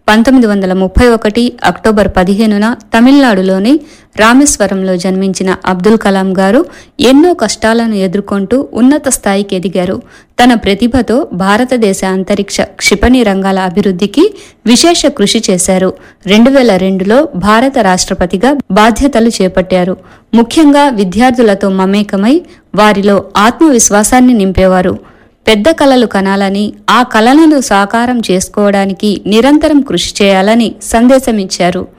పంతొమ్మిది వందల ముప్పై ఒకటి అక్టోబర్ పదిహేనున తమిళనాడులోని రామేశ్వరంలో జన్మించిన అబ్దుల్ కలాం గారు ఎన్నో కష్టాలను ఎదుర్కొంటూ ఉన్నత స్థాయికి ఎదిగారు తన ప్రతిభతో భారతదేశ అంతరిక్ష క్షిపణి రంగాల అభివృద్ధికి విశేష కృషి చేశారు రెండు వేల రెండులో భారత రాష్ట్రపతిగా బాధ్యతలు చేపట్టారు ముఖ్యంగా విద్యార్థులతో మమేకమై వారిలో ఆత్మవిశ్వాసాన్ని నింపేవారు పెద్ద కలలు కనాలని ఆ కలలను సాకారం చేసుకోవడానికి నిరంతరం కృషి చేయాలని సందేశమిచ్చారు